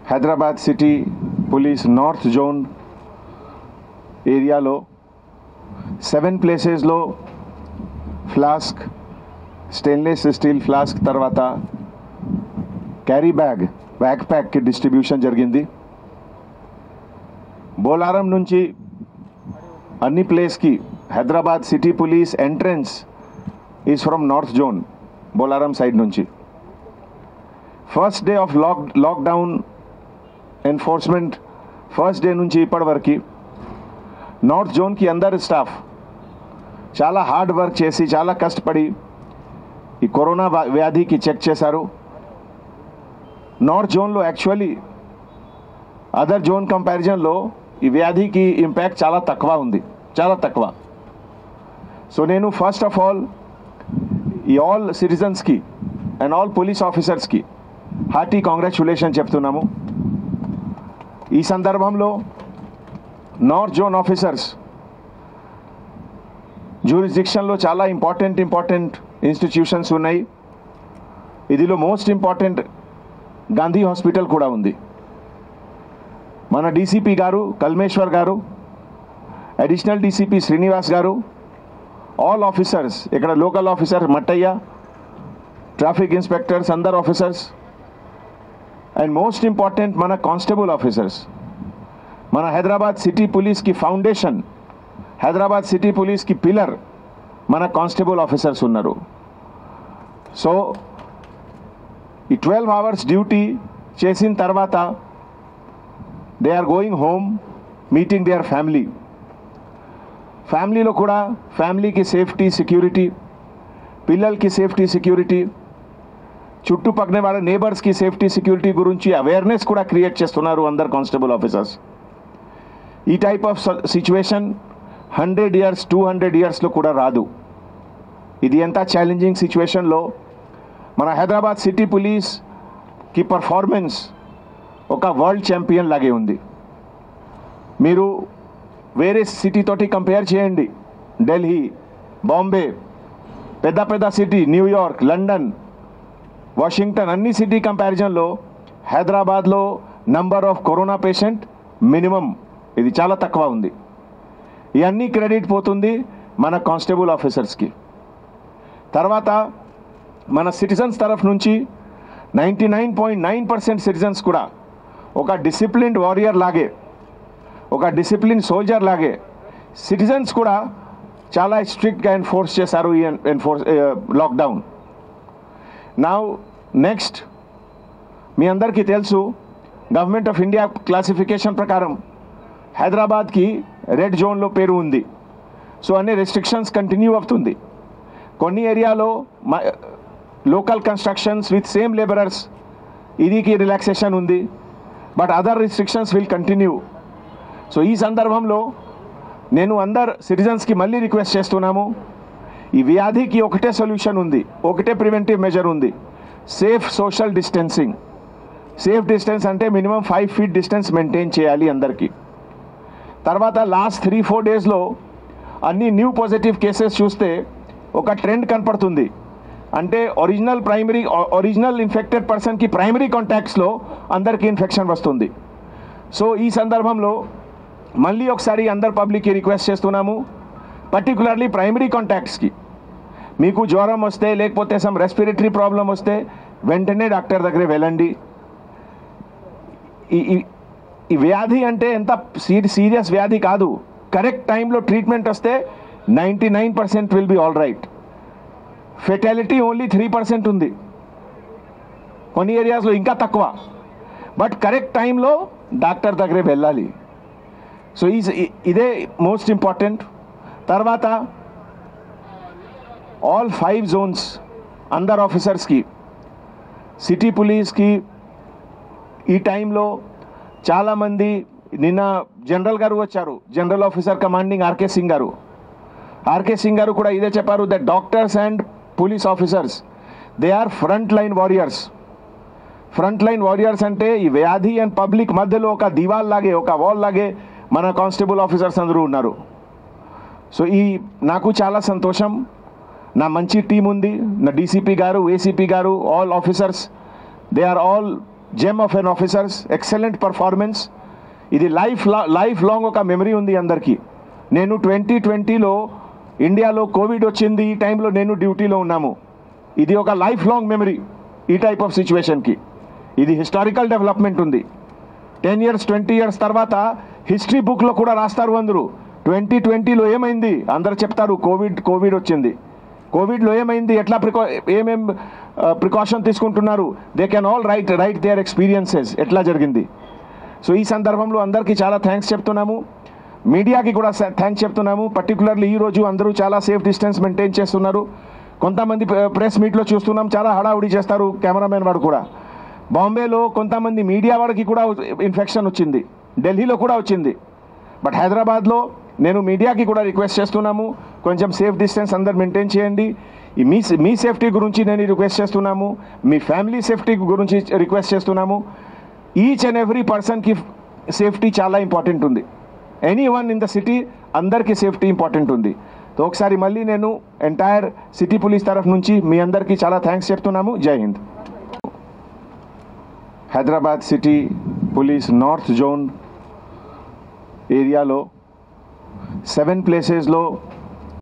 Hyderabad city police north zone ఏరియాలో seven ప్లేసెస్లో flask stainless steel flask తర్వాత క్యారీ బ్యాగ్ బ్యాక్ ప్యాక్కి డిస్ట్రిబ్యూషన్ జరిగింది బోలారం నుంచి అన్ని ప్లేస్కి Hyderabad city police entrance is from north zone Bolaram side నుంచి first day of lock lockdown enforcement first day నుంచి ఇప్పటి వరకు నార్త్ జోన్కి అందరు స్టాఫ్ చాలా హార్డ్ వర్క్ చేసి చాలా కష్టపడి ఈ కరోనా వ్యా- వ్యాధికి చెక్ చేశారు నార్త్ జోన్లో యాక్చువల్లీ అదర్ జోన్ కంపారిజన్లో ఈ వ్యాధికి ఇంపాక్ట్ చాలా తక్కువ ఉంది చాలా తక్కువ సో నేను ఫస్ట్ ఆఫ్ ఆల్ ఈ ఆల్ సిటిజన్స్కి అండ్ ఆల్ పోలీస్ ఆఫీసర్స్కి హార్టీ కాంగ్రాచులేషన్ చెప్తున్నాము ఈ సందర్భంలో నార్త్ జోన్ ఆఫీసర్స్ జ్యూరిస్డిక్షన్లో చాలా ఇంపార్టెంట్ ఇంపార్టెంట్ ఇన్స్టిట్యూషన్స్ ఉన్నాయి ఇదిలో మోస్ట్ ఇంపార్టెంట్ గాంధీ హాస్పిటల్ కూడా ఉంది మన డీసీపీ గారు కల్మేశ్వర్ గారు additional DCP Srinivas garu all officers ఇక్కడ local officer Mattaiah traffic inspectors అందరు ఆఫీసర్స్ అండ్ మోస్ట్ ఇంపార్టెంట్ మన కానిస్టేబుల్ ఆఫీసర్స్ మన హైదరాబాద్ సిటీ పోలీస్కి ఫౌండేషన్ హైదరాబాద్ సిటీ పోలీస్కి పిల్లర్ మన కానిస్టేబుల్ ఆఫీసర్స్ ఉన్నారు సో ఈ ట్వెల్వ్ అవర్స్ డ్యూటీ చేసిన తర్వాత they are going home meeting their family ఫ్యామిలీలో కూడా ఫ్యామిలీకి సేఫ్టీ సెక్యూరిటీ పిల్లలకి సేఫ్టీ సెక్యూరిటీ చుట్టుపక్కల వాళ్ళ నేబర్స్కి సేఫ్టీ సెక్యూరిటీ గురించి అవేర్నెస్ కూడా క్రియేట్ చేస్తున్నారు అందరు కానిస్టేబుల్ ఆఫీసర్స్ ఈ type of situation hundred years two hundred ఇయర్స్లో కూడా రాదు ఇది ఎంత ఛాలెంజింగ్ సిచ్యువేషన్లో మన హైదరాబాద్ సిటీ పోలీస్కి పర్ఫార్మెన్స్ ఒక వరల్డ్ ఛాంపియన్ లాగే ఉంది మీరు వేరే సిటీ తోటి కంపేర్ చేయండి ఢిల్లీ బాంబే పెద్ద పెద్ద సిటీ న్యూయార్క్ లండన్ వాషింగ్టన్ అన్ని సిటీ కంపారిజన్లో హైదరాబాద్లో number of corona patient minimum ఇది చాలా తక్కువ ఉంది ఇవన్నీ క్రెడిట్ పోతుంది మన కానిస్టేబుల్ ఆఫీసర్స్కి తర్వాత మన సిటిజన్స్ తరఫు నుంచి ninety nine point nine percent citizens కూడా ఒక డిసిప్లిన్డ్ వారియర్ లాగే ఒక డిసిప్లిన్ సోల్జర్ లాగే సిటిజన్స్ కూడా చాలా స్ట్రిక్ట్గా ఎన్ఫోర్స్ చేశారు ఈ ఎన్ఫోర్స్ లాక్డౌన్ నా నెక్స్ట్ మీ అందరికీ తెలుసు గవర్నమెంట్ ఆఫ్ ఇండియా క్లాసిఫికేషన్ ప్రకారం హైదరాబాద్కి రెడ్ జోన్లో పేరు ఉంది సో అన్ని రెస్ట్రిక్షన్స్ కంటిన్యూ అవుతుంది కొన్ని ఏరియాలో local constructions with same labourers ఇదికి రిలాక్సేషన్ ఉంది but other restrictions will continue so ఈ సందర్భంలో నేను అందరు సిటిజన్స్కి మళ్ళీ రిక్వెస్ట్ చేస్తున్నాము ఈ వ్యాధికి ఒకటే సొల్యూషన్ ఉంది ఒకటే ప్రివెంటివ్ మెజర్ ఉంది safe social distancing safe distance అంటే minimum five feet distance maintain చేయాలి అందరికీ తర్వాత లాస్ట్ త్రీ ఫోర్ డేస్లో అన్ని న్యూ పాజిటివ్ కేసెస్ చూస్తే ఒక ట్రెండ్ కనపడుతుంది అంటే ఒరిజినల్ ప్రైమరీ ఒరిజినల్ ఇన్ఫెక్టెడ్ పర్సన్కి ప్రైమరీ కాంటాక్ట్స్లో అందరికీ ఇన్ఫెక్షన్ వస్తుంది సో ఈ సందర్భంలో మళ్ళీ ఒకసారి అందరు పబ్లిక్కి రిక్వెస్ట్ చేస్తున్నాము పర్టికులర్లీ ప్రైమరీ కాంటాక్ట్స్కి మీకు జ్వరం వస్తే లేకపోతే సమ్ రెస్పిరేటరీ ప్రాబ్లం వస్తే వెంటనే డాక్టర్ దగ్గర వెళ్ళండి ఈ ఈ- ఈ వ్యాధి అంటే ఎంత సీరియస్ వ్యాధి కాదు కరెక్ట్ టైంలో ట్రీట్మెంట్ వస్తే ninety nine percent will be all right fatality only three percent ఉంది కొన్ని ఏరియాస్లో ఇంకా తక్కువ బట్ కరెక్ట్ టైంలో డాక్టర్ దగ్గరే వెళ్ళాలి సో ఈ ఇదే మోస్ట్ ఇంపార్టెంట్ తర్వాత ఆల్ ఫైవ్ జోన్స్ అందర్ ఆఫీసర్స్కి సిటీ పోలీస్కి ఈ టైంలో చాలామంది నిన్న జనరల్ గారు వచ్చారు general officer commanding R K Singh garu R K Singh garu కూడా ఇదే చెప్పారు that doctors and police officers they are front line warriors front line warriors అంటే ఈ వ్యాధి అండ్ పబ్లిక్ మధ్యలో ఒక దివాల్ లాగే ఒక వాల్ లాగే మన కానిస్టేబుల్ ఆఫీసర్స్ అందరూ ఉన్నారు సో ఈ నాకు చాలా సంతోషం నా మంచి టీం ఉంది నా డీసీపీ గారు ఏసీపీ గారు all officers they are all gem of an officers excellent performance ఇది లైఫ్ లైఫ్ లాంగ్ ఒక మెమరీ ఉంది అందరికీ నేను ట్వంటీ ట్వంటీలో ఇండియాలో కోవిడ్ వచ్చింది ఈ టైంలో నేను డ్యూటీలో ఉన్నాము ఇది ఒక లైఫ్ లాంగ్ మెమరీ ఈ టైప్ ఆఫ్ సిచ్యువేషన్కి ఇది హిస్టారికల్ డెవలప్మెంట్ ఉంది టెన్ ఇయర్స్ ట్వంటీ ఇయర్స్ తర్వాత హిస్టరీ బుక్లో కూడా రాస్తారు అందరూ ట్వంటీ ట్వంటీలో ఏమైంది అందరు చెప్తారు కోవిడ్ కోవిడ్ వచ్చింది కోవిడ్లో ఏమైంది ఎట్లా ప్రికా ఏమేం ప్రికాషన్ తీసుకుంటున్నారు they can all write write their experiences ఎట్లా జరిగింది సో ఈ సందర్భంలో అందరికీ చాలా థ్యాంక్స్ చెప్తున్నాము మీడియాకి కూడా థ్యాంక్స్ చెప్తున్నాము పర్టికులర్లీ ఈ రోజు అందరూ చాలా సేఫ్ డిస్టెన్స్ మెయింటైన్ చేస్తున్నారు కొంతమంది ప్రెస్ మీట్లో చూస్తున్నాం చాలా హడావుడి చేస్తారు కెమెరామెన్ వాడు కూడా బాంబేలో కొంతమంది మీడియా వాడికి కూడా ఇన్ఫెక్షన్ వచ్చింది ఢిల్లీలో కూడా వచ్చింది బట్ హైదరాబాద్లో నేను మీడియాకి కూడా రిక్వెస్ట్ చేస్తున్నాము కొంచెం సేఫ్ డిస్టెన్స్ అందరు మెయింటైన్ చేయండి ఈ మీ మీ సేఫ్టీ గురించి నేను రిక్వెస్ట్ చేస్తున్నాము మీ ఫ్యామిలీ సేఫ్టీ గురించి రిక్వెస్ట్ చేస్తున్నాము ఈచ్ అండ్ ఎవ్రీ పర్సన్కి సేఫ్టీ చాలా ఇంపార్టెంట్ ఉంది any one in the city అందరికీ సేఫ్టీ ఇంపార్టెంట్ ఉంది సో ఒకసారి మళ్ళీ నేను ఎంటైర్ సిటీ పోలీస్ తరఫు నుంచి మీ అందరికీ చాలా థ్యాంక్స్ చెప్తున్నాము జై హింద్ Hyderabad city police north zone ఏరియాలో సెవెన్ ప్లేసెస్లో